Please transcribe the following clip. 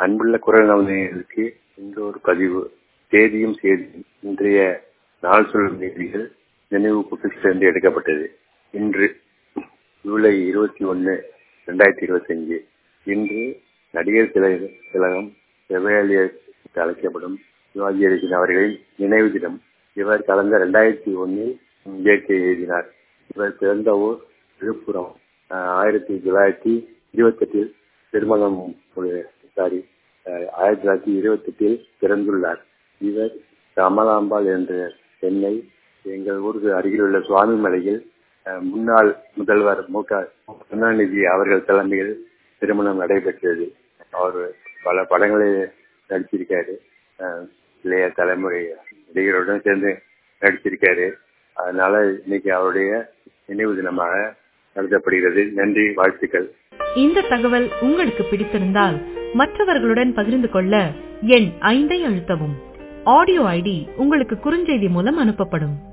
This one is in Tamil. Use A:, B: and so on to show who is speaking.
A: அன்புள்ள குரல் நவனியர்களுக்கு இந்த ஒரு பதிவு தேதியும் செய்தியும் இன்றைய நாள் சொல்லும் செய்திகள் நினைவு புத்தகத்திலிருந்து எடுக்கப்பட்டது இன்று ஜூலை இருபத்தி ஒன்னு ரெண்டாயிரத்தி இருபத்தி அஞ்சு இன்று நடிகர் திலக திலகம் செவையாளியர் அழைக்கப்படும் சிவாஜி கணேசன் அவர்களின் நினைவு தினம் இவர் கடந்த ரெண்டாயிரத்தி ஒன்னில் இயற்கை எழுதினார் இவர் பிறந்த ஊர் விழுப்புரம் ஆயிரத்தி தொள்ளாயிரத்தி இருபத்தி எட்டில் திருமணம் சாரி ஆயிரத்தி தொள்ளாயிரத்தி இருபத்தி எட்டில் பிறந்துள்ளார் இவர் கமலாம்பாள் என்ற பெண்ணை எங்கள் ஊருக்கு அருகில் உள்ள சுவாமி மலையில் முன்னாள் முதல்வர் மு க கருணாநிதி அவர்கள் தலைமையில் திருமணம் நடைபெற்றது அவர் பல படங்களில் நடிச்சிருக்காரு இளைய தலைமுறை நடிகருடன் சேர்ந்து நடிச்சிருக்காரு அதனால இன்னைக்கு அவருடைய நினைவு தினமாக நடத்தப்படுகிறது நன்றி வாழ்த்துக்கள்
B: இந்த தகவல் உங்களுக்கு பிடித்திருந்தால் மற்றவர்களுடன் பகிர்ந்து கொள்ள எண் ஐந்தை அழுத்தவும் ஆடியோ ஐடி உங்களுக்கு குறுஞ்செய்தி மூலம் அனுப்பப்படும்